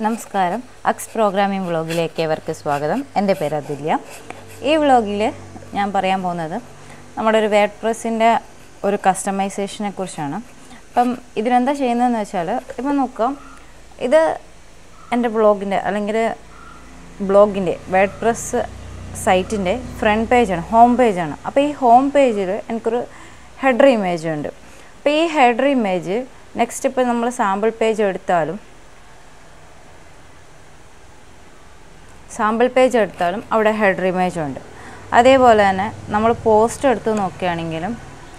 നമസ്കാരം അക്സ് പ്രോഗ്രാമിംഗ് വ്ളോഗിലേക്ക് ഏവർക്ക് സ്വാഗതം എൻ്റെ പേര് അതുല്യ ഈ വ്ളോഗിൽ ഞാൻ പറയാൻ പോകുന്നത് നമ്മുടെ ഒരു വേഡ് പ്രസ്സിൻ്റെ ഒരു കസ്റ്റമൈസേഷനെ കുറിച്ചാണ് അപ്പം ഇതിനെന്താ ചെയ്യുന്നതെന്ന് വെച്ചാൽ ഇപ്പം നോക്കാം ഇത് എൻ്റെ ബ്ലോഗിൻ്റെ അല്ലെങ്കിൽ ബ്ലോഗിൻ്റെ വേഡ് പ്രസ് സൈറ്റിൻ്റെ ഫ്രണ്ട് പേജാണ് ഹോം പേജാണ് അപ്പോൾ ഈ ഹോം പേജിൽ എനിക്കൊരു ഹെഡർ ഇമേജ് ഉണ്ട് അപ്പോൾ ഈ ഹെഡർ ഇമേജ് നെക്സ്റ്റ് ഇപ്പോൾ നമ്മൾ സാമ്പിൾ പേജ് എടുത്താലും സാമ്പിൾ പേജ് എടുത്താലും അവിടെ ഹെഡർ ഇമേജ് ഉണ്ട് അതേപോലെ തന്നെ നമ്മൾ പോസ്റ്റ് എടുത്ത് നോക്കുകയാണെങ്കിലും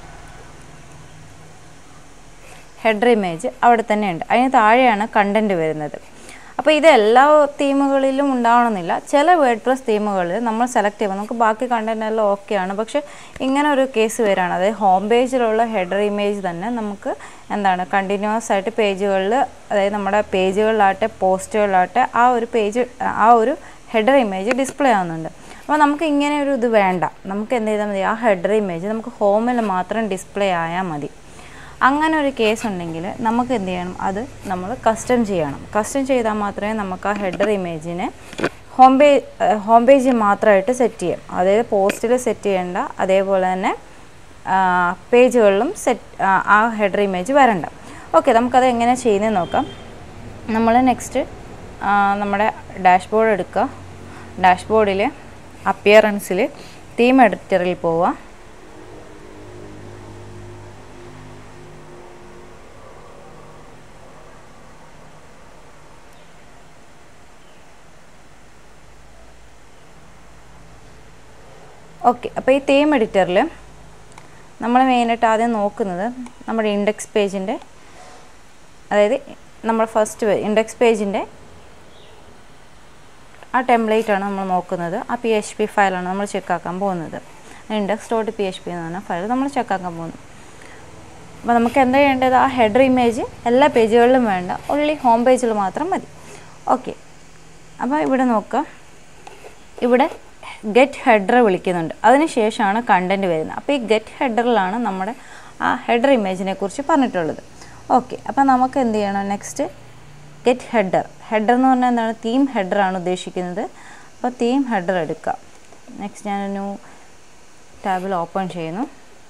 ഹെഡർ ഇമേജ് അവിടെ തന്നെ ഉണ്ട് അതിന് താഴെയാണ് കണ്ടൻറ്റ് വരുന്നത് അപ്പോൾ ഇത് എല്ലാ തീമുകളിലും ഉണ്ടാവണമെന്നില്ല ചില വേർഡ് പ്ലസ് തീമുകളിൽ നമ്മൾ സെലക്ട് ചെയ്യുമ്പോൾ നമുക്ക് ബാക്കി കണ്ടൻറ്റ് എല്ലാം ഓക്കെയാണ് പക്ഷേ ഇങ്ങനെ ഒരു കേസ് വരികയാണ് അതായത് ഹോം പേജിലുള്ള ഹെഡർ ഇമേജ് തന്നെ നമുക്ക് എന്താണ് കണ്ടിന്യൂസ് ആയിട്ട് പേജുകളിൽ അതായത് നമ്മുടെ പേജുകളിലാട്ടെ പോസ്റ്റുകളിലാട്ടെ ആ ഒരു പേജ് ആ ഒരു ഹെഡർ ഇമേജ് ഡിസ്പ്ലേ ആവുന്നുണ്ട് അപ്പോൾ നമുക്ക് ഇങ്ങനെ ഒരു ഇത് വേണ്ട നമുക്ക് എന്ത് ചെയ്താൽ മതി ആ ഹെഡർ ഇമേജ് നമുക്ക് ഹോമിൽ മാത്രം ഡിസ്പ്ലേ ആയാൽ മതി അങ്ങനെ ഒരു കേസ് ഉണ്ടെങ്കിൽ നമുക്ക് എന്ത് ചെയ്യണം അത് നമ്മൾ കസ്റ്റം ചെയ്യണം കസ്റ്റം ചെയ്താൽ മാത്രമേ നമുക്ക് ആ ഹെഡർ ഇമേജിനെ ഹോം പേജ് ഹോം പേജിൽ മാത്രമായിട്ട് സെറ്റ് ചെയ്യാം അതായത് പോസ്റ്റിൽ സെറ്റ് ചെയ്യേണ്ട അതേപോലെ തന്നെ പേജുകളിലും സെറ്റ് ആ ഹെഡർ ഇമേജ് വരണ്ട ഓക്കെ നമുക്കത് എങ്ങനെ ചെയ്യുന്നത് നോക്കാം നമ്മൾ നെക്സ്റ്റ് നമ്മുടെ ഡാഷ്ബോർഡ് എടുക്കുക ഡാഷ്ബോർഡിൽ അപ്പിയറൻസിൽ തീം എഡിറ്ററിൽ പോവുക ഓക്കെ അപ്പോൾ ഈ തീം എഡിറ്ററിൽ നമ്മൾ മെയിനായിട്ട് ആദ്യം നോക്കുന്നത് നമ്മുടെ ഇൻഡെക്സ് പേജിൻ്റെ അതായത് നമ്മൾ ഫസ്റ്റ് ഇൻഡെക്സ് പേജിൻ്റെ ആ ടെംപ്ലേറ്റ് ആണ് നമ്മൾ നോക്കുന്നത് ആ പി എച്ച് പി ഫയലാണ് നമ്മൾ ചെക്കാക്കാൻ പോകുന്നത് index dot P H P എന്ന് പറഞ്ഞ ഫയൽ നമ്മൾ ചെക്കാക്കാൻ പോകുന്നു അപ്പോൾ നമുക്ക് എന്താ ചെയ്യേണ്ടത് ആ ഹെഡർ ഇമേജ് എല്ലാ പേജുകളിലും വേണ്ട ഓൺലി ഹോം പേജിൽ മാത്രം മതി ഓക്കെ അപ്പോൾ ഇവിടെ നോക്കുക ഇവിടെ ഗെറ്റ് ഹെഡർ വിളിക്കുന്നുണ്ട് അതിന് ശേഷമാണ് കണ്ടൻറ്റ് വരുന്നത് അപ്പോൾ ഈ ഗെറ്റ് ഹെഡറിലാണ് നമ്മുടെ ആ ഹെഡർ ഇമേജിനെ കുറിച്ച് പറഞ്ഞിട്ടുള്ളത് ഓക്കെ അപ്പോൾ നമുക്ക് എന്ത് ചെയ്യണം നെക്സ്റ്റ് ഗെറ്റ് ഹെഡർ ഹെഡർ എന്ന് പറഞ്ഞാൽ എന്താണ് തീം ഹെഡറാണ് ഉദ്ദേശിക്കുന്നത് അപ്പോൾ തീം ഹെഡർ എടുക്കുക നെക്സ്റ്റ് ഞാൻ ന്യൂ ടാബിൽ ഓപ്പൺ ചെയ്യുന്നു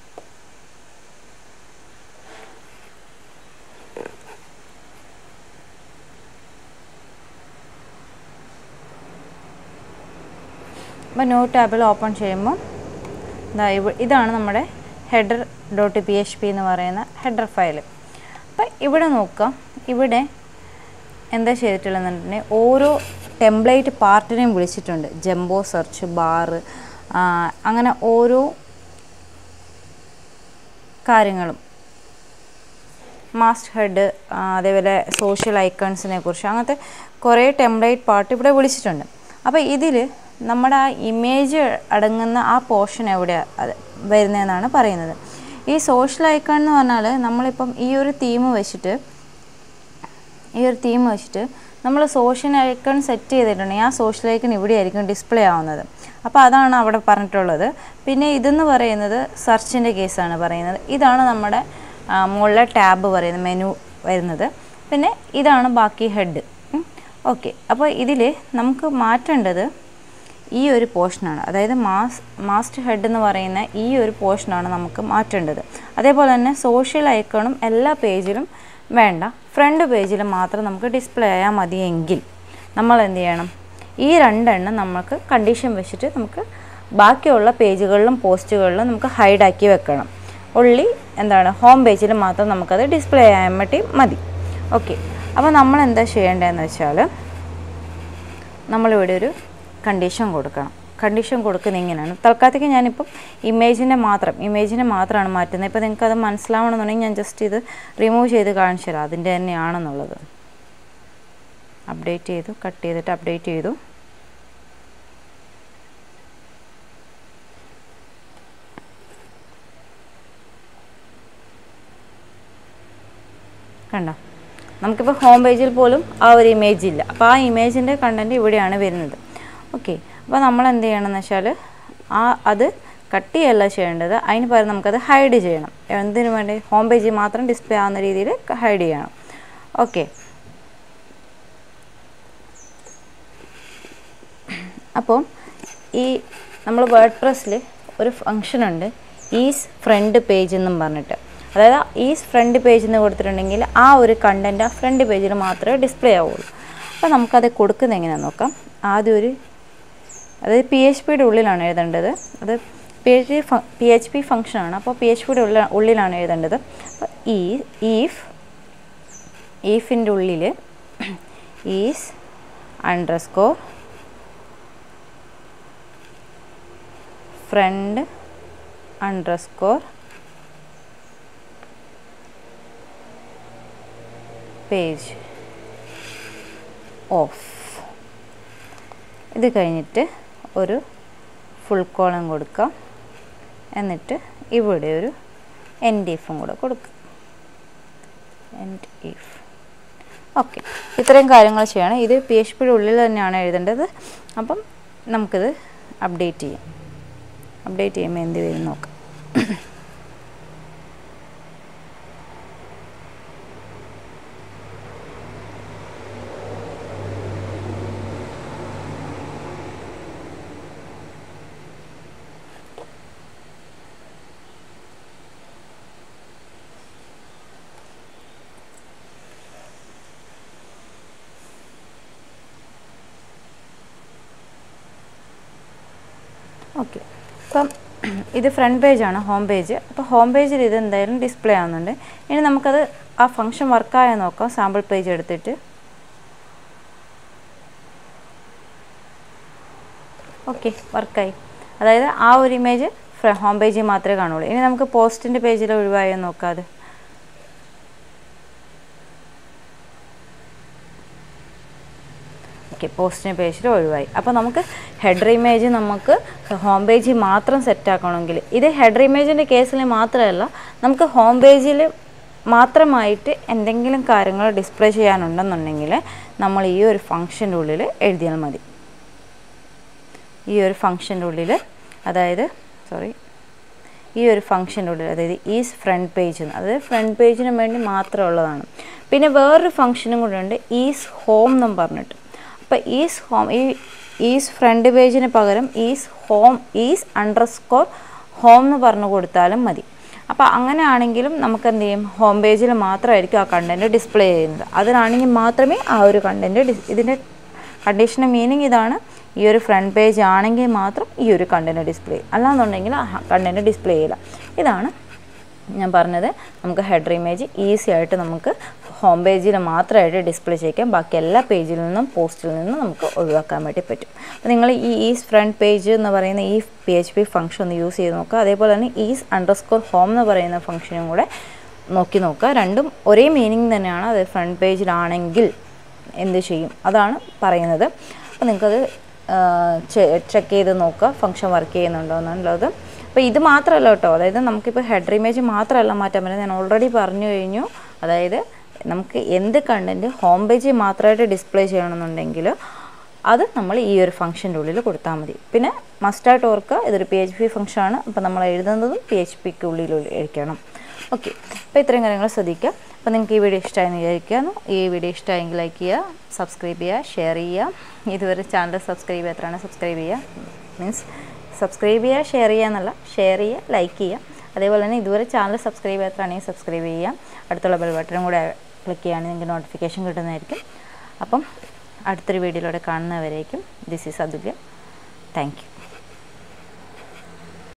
അപ്പോൾ ന്യൂ ടാബിൽ ഓപ്പൺ ചെയ്യുമ്പോൾ ഇതാ ഇവ ഇതാണ് നമ്മുടെ header dot P H P എന്ന് പറയുന്ന ഹെഡർ ഫയൽ അപ്പം ഇവിടെ നോക്കാം ഇവിടെ എന്താ ചെയ്തിട്ടുള്ളതെന്നുണ്ടെങ്കിൽ ഓരോ ടെംപ്ലേറ്റ് പാർട്ടിനെയും വിളിച്ചിട്ടുണ്ട് ജംബോ സെർച്ച് ബാറ് അങ്ങനെ ഓരോ കാര്യങ്ങളും മാസ്റ്റ് ഹെഡ് അതേപോലെ സോഷ്യൽ ഐക്കൺസിനെ കുറിച്ച് അങ്ങനത്തെ കുറേ ടെംപ്ലേറ്റ് പാർട്ട് ഇവിടെ വിളിച്ചിട്ടുണ്ട് അപ്പോൾ ഇതിൽ നമ്മുടെ ആ ഇമേജ് അടങ്ങുന്ന ആ പോർഷൻ എവിടെയാണ് വരുന്നതെന്നാണ് പറയുന്നത് ഈ സോഷ്യൽ ഐക്കൺ എന്ന് പറഞ്ഞാൽ നമ്മളിപ്പം ഈ ഒരു തീം വെച്ചിട്ട് ഈ ഒരു തീം വെച്ചിട്ട് നമ്മൾ സോഷ്യൽ ഐക്കൺ സെറ്റ് ചെയ്തിട്ടുണ്ടെങ്കിൽ ആ സോഷ്യൽ ഐക്കൺ ഇവിടെ ആയിരിക്കും ഡിസ്പ്ലേ ആവുന്നത് അപ്പോൾ അതാണ് അവിടെ പറഞ്ഞിട്ടുള്ളത് പിന്നെ ഇതെന്ന് പറയുന്നത് സെർച്ചിൻ്റെ കേസാണ് പറയുന്നത് ഇതാണ് നമ്മുടെ മുകളിലെ ടാബ് പറയുന്നത് മെനു വരുന്നത് പിന്നെ ഇതാണ് ബാക്കി ഹെഡ് ഓക്കെ അപ്പോൾ ഇതിൽ നമുക്ക് മാറ്റേണ്ടത് ഈ ഒരു പോർഷനാണ് അതായത് മാസ് മാസ്റ്റ് ഹെഡ് എന്ന് പറയുന്ന ഈ ഒരു പോർഷനാണ് നമുക്ക് മാറ്റേണ്ടത് അതേപോലെ തന്നെ സോഷ്യൽ ഐക്കണും എല്ലാ പേജിലും വേണ്ട ഫ്രണ്ട് പേജിൽ മാത്രം നമുക്ക് ഡിസ്പ്ലേ ആയാൽ മതിയെങ്കിൽ നമ്മൾ എന്ത് ചെയ്യണം ഈ രണ്ടെണ്ണം നമുക്ക് കണ്ടീഷൻ വെച്ചിട്ട് നമുക്ക് ബാക്കിയുള്ള പേജുകളിലും പോസ്റ്റുകളിലും നമുക്ക് ഹൈഡാക്കി വെക്കണം ഉള്ളി എന്താണ് ഹോം പേജിൽ മാത്രം നമുക്കത് ഡിസ്പ്ലേ ചെയ്യാൻ വേണ്ടി മതി ഓക്കെ അപ്പോൾ നമ്മൾ എന്താ ചെയ്യേണ്ടതെന്ന് വെച്ചാൽ നമ്മളിവിടെ ഒരു കണ്ടീഷൻ കൊടുക്കണം കണ്ടീഷൻ കൊടുക്കുന്നത് ഇങ്ങനെയാണ് തൽക്കാലത്തേക്ക് ഞാനിപ്പം ഇമേജിനെ മാത്രം ഇമേജിനെ മാത്രമാണ് മാറ്റുന്നത് ഇപ്പോൾ നിങ്ങൾക്ക് അത് മനസ്സിലാവണമെന്നുണ്ടെങ്കിൽ ഞാൻ ജസ്റ്റ് ഇത് റിമൂവ് ചെയ്ത് കാണിച്ചു തരാം അതിൻ്റെ തന്നെയാണെന്നുള്ളത് അപ്ഡേറ്റ് ചെയ്തു കട്ട് ചെയ്തിട്ട് അപ്ഡേറ്റ് ചെയ്തു കണ്ടോ നമുക്കിപ്പോൾ ഹോം പേജിൽ പോലും ആ ഒരു ഇമേജ് ഇല്ല അപ്പോൾ ആ ഇമേജിൻ്റെ കണ്ടൻറ്റ് ഇവിടെയാണ് വരുന്നത് ഓക്കെ അപ്പോൾ നമ്മൾ എന്ത് ചെയ്യണമെന്ന് വെച്ചാൽ ആ അത് കട്ട് ചെയ്യല്ല ചെയ്യേണ്ടത് അതിന് പകരം നമുക്കത് ഹൈഡ് ചെയ്യണം എന്തിനു വേണ്ടി ഹോം പേജിൽ മാത്രം ഡിസ്പ്ലേ ആവുന്ന രീതിയിൽ ഹൈഡ് ചെയ്യണം ഓക്കെ അപ്പോൾ ഈ നമ്മൾ വേർഡ് പ്രസ്സിൽ ഒരു ഫങ്ഷൻ ഉണ്ട് ഈസ് ഫ്രണ്ട് പേജ് എന്നും പറഞ്ഞിട്ട് അതായത് ഈസ് ഫ്രണ്ട് പേജ് എന്ന് കൊടുത്തിട്ടുണ്ടെങ്കിൽ ആ ഒരു കണ്ടൻറ്റ് ആ ഫ്രണ്ട് പേജിൽ മാത്രമേ ഡിസ്പ്ലേ ആവുള്ളൂ അപ്പോൾ നമുക്കത് കൊടുക്കുന്നത് എങ്ങനെയാണെന്ന് നോക്കാം ആദ്യം ഒരു അതായത് പി എച്ച് പിയുടെ ഉള്ളിലാണ് എഴുതേണ്ടത് അത് P H P P H P ഫംഗ്ഷനാണ് അപ്പോൾ പി എച്ച് പിയുടെ ഉള്ളിൽ ഉള്ളിലാണ് എഴുതേണ്ടത് അപ്പോൾ ഈ ഈഫ് ഈഫിൻ്റെ ഉള്ളിൽ is underscore front underscore page of ഇത് കഴിഞ്ഞിട്ട് ഒരു ഫുൾ കോളം കൊടുക്കാം എന്നിട്ട് ഇവിടെ ഒരു എൻഡ് ഈഫും കൂടെ കൊടുക്കാം എൻഡ് ഈഫ് ഓക്കെ ഇത്രയും കാര്യങ്ങൾ ചെയ്യണം ഇത് പി എച്ച് പിയുടെ ഉള്ളിൽ തന്നെയാണ് എഴുതേണ്ടത് അപ്പം നമുക്കിത് അപ്ഡേറ്റ് ചെയ്യാം അപ്ഡേറ്റ് ചെയ്യുമ്പോൾ എന്ത് വരും നോക്കാം ഓക്കെ അപ്പം ഇത് ഫ്രണ്ട് പേജാണ് ഹോം പേജ് അപ്പോൾ ഹോം പേജിൽ ഇത് എന്തായാലും ഡിസ്പ്ലേ ആവുന്നുണ്ട് ഇനി നമുക്കത് ആ ഫംഗ്ഷൻ വർക്കായോ നോക്കാം സാമ്പിൾ പേജ് എടുത്തിട്ട് ഓക്കെ വർക്കായി അതായത് ആ ഒരു ഇമേജ് ഹോം പേജിൽ മാത്രമേ കാണുള്ളൂ ഇനി നമുക്ക് പോസ്റ്റിൻ്റെ പേജിൽ ഒഴിവായോ നോക്കാം അത് ഓക്കെ പോസ്റ്റിന് പേജിൽ ഒഴിവായി അപ്പോൾ നമുക്ക് ഹെഡർ ഇമേജ് നമുക്ക് ഹോം പേജിൽ മാത്രം സെറ്റ് ആക്കണമെങ്കിൽ ഇത് ഹെഡർ ഇമേജിൻ്റെ കേസിൽ മാത്രമല്ല നമുക്ക് ഹോം പേജിൽ മാത്രമായിട്ട് എന്തെങ്കിലും കാര്യങ്ങൾ ഡിസ്പ്ലേ ചെയ്യാനുണ്ടെന്നുണ്ടെങ്കിൽ നമ്മൾ ഈ ഒരു ഫംഗ്ഷൻ്റെ ഉള്ളിൽ എഴുതിയാൽ മതി ഈ ഒരു ഫംഗ്ഷൻ്റെ ഉള്ളിൽ അതായത് സോറി ഈ ഒരു ഫംഗ്ഷൻ്റെ ഉള്ളിൽ അതായത് ഈസ് ഫ്രണ്ട് പേജ് എന്ന് അതായത് ഫ്രണ്ട് പേജിന് വേണ്ടി മാത്രമുള്ളതാണ് പിന്നെ വേറൊരു ഫംഗ്ഷനും കൂടെ ഉണ്ട് ഈസ് ഹോം എന്നും പറഞ്ഞിട്ട് അപ്പോൾ ഈസ് ഹോം ഈ ഈസ് ഫ്രണ്ട് പേജിന് പകരം is home is underscore home എന്ന് പറഞ്ഞു കൊടുത്താലും മതി അപ്പോൾ അങ്ങനെയാണെങ്കിലും നമുക്ക് എന്ത് ചെയ്യും ഹോം പേജിൽ മാത്രമായിരിക്കും ആ കണ്ടൻറ്റ് ഡിസ്പ്ലേ ചെയ്യുന്നത് അതിനാണെങ്കിൽ മാത്രമേ ആ ഒരു കണ്ടൻറ്റ് ഇതിൻ്റെ കണ്ടീഷൻ്റെ മീനിങ് ഇതാണ് ഈ ഒരു ഫ്രണ്ട് പേജ് ആണെങ്കിൽ മാത്രം ഈ ഒരു കണ്ടൻറ്റ് ഡിസ്പ്ലേ അല്ലാന്നുണ്ടെങ്കിൽ ആ കണ്ടൻറ്റ് ഡിസ്പ്ലേ ചെയ്യില്ല ഇതാണ് ഞാൻ പറഞ്ഞത് നമുക്ക് ഹെഡർ ഇമേജ് ഈസി ആയിട്ട് നമുക്ക് ഹോം പേജിൽ മാത്രമായിട്ട് ഡിസ്പ്ലേ ചെയ്യിക്കാം ബാക്കി എല്ലാ പേജിൽ നിന്നും പോസ്റ്റിൽ നിന്നും നമുക്ക് ഒഴിവാക്കാൻ വേണ്ടി പറ്റും അപ്പോൾ നിങ്ങൾ ഈ ഈസ് ഫ്രണ്ട് പേജ് എന്ന് പറയുന്ന ഈ പി എച്ച് പി ഫംഗ്ഷൻ ഒന്ന് യൂസ് ചെയ്ത് നോക്കുക അതേപോലെ തന്നെ ഈസ് അണ്ടർസ്കോർ ഹോം എന്ന് പറയുന്ന ഫംഗ്ഷനും കൂടെ നോക്കി നോക്കുക രണ്ടും ഒരേ മീനിങ് തന്നെയാണ് അത് ഫ്രണ്ട് പേജിലാണെങ്കിൽ എന്ത് ചെയ്യും അതാണ് പറയുന്നത് അപ്പോൾ നിങ്ങൾക്കത് ചെക്ക് ചെയ്ത് നോക്കുക ഫംഗ്ഷൻ വർക്ക് ചെയ്യുന്നുണ്ടോ എന്നുള്ളത് അപ്പോൾ ഇത് മാത്രമല്ല കേട്ടോ അതായത് നമുക്കിപ്പോൾ ഹെഡർ ഇമേജ് മാത്രമല്ല മാറ്റാൻ പറ്റുന്നത് ഞാൻ ഓൾറെഡി പറഞ്ഞു കഴിഞ്ഞു അതായത് നമുക്ക് എന്ത് കണ്ടൻറ്റ് ഹോം പേജിൽ മാത്രമായിട്ട് ഡിസ്പ്ലേ ചെയ്യണമെന്നുണ്ടെങ്കിൽ അത് നമ്മൾ ഈ ഒരു ഫംഗ്ഷൻ്റെ ഉള്ളിൽ കൊടുത്താൽ മതി പിന്നെ മസ്റ്റായിട്ട് ഓർക്കുക ഇതൊരു പി എച്ച് പി ഫംഗ്ഷനാണ് അപ്പോൾ നമ്മൾ എഴുതുന്നതും പി എച്ച് പിക്ക് ഉള്ളിൽ എഴുതിക്കണം ഓക്കെ അപ്പോൾ ഇത്രയും കാര്യങ്ങൾ ശ്രദ്ധിക്കുക അപ്പോൾ നിങ്ങൾക്ക് ഈ വീഡിയോ ഇഷ്ടമായെന്ന് വിചാരിക്കുന്നു ഈ വീഡിയോ ഇഷ്ടമായെങ്കിൽ ലൈക്ക് ചെയ്യുക സബ്സ്ക്രൈബ് ചെയ്യുക ഷെയർ ചെയ്യുക ഇതുവരെ ചാനൽ സബ്സ്ക്രൈബ് ചെയ്യാത്തതാണ് സബ്സ്ക്രൈബ് ചെയ്യുക മീൻസ് സബ്സ്ക്രൈബ് ചെയ്യുക ഷെയർ ചെയ്യുക എന്നല്ല ഷെയർ ചെയ്യുക ലൈക്ക് ചെയ്യുക അതേപോലെ തന്നെ ഇതുവരെ ചാനൽ സബ്സ്ക്രൈബ് ചെയ്യാത്തതാണെങ്കിൽ സബ്സ്ക്രൈബ് ചെയ്യുക അടുത്തുള്ള ബെൽ ബട്ടണും കൂടെ ക്ലിക്ക് ചെയ്യുകയാണെങ്കിൽ നിങ്ങൾക്ക് നോട്ടിഫിക്കേഷൻ കിട്ടുന്നതായിരിക്കും അപ്പം അടുത്തൊരു വീഡിയോയിലൂടെ കാണുന്നവരേക്കും this is Athulya thank U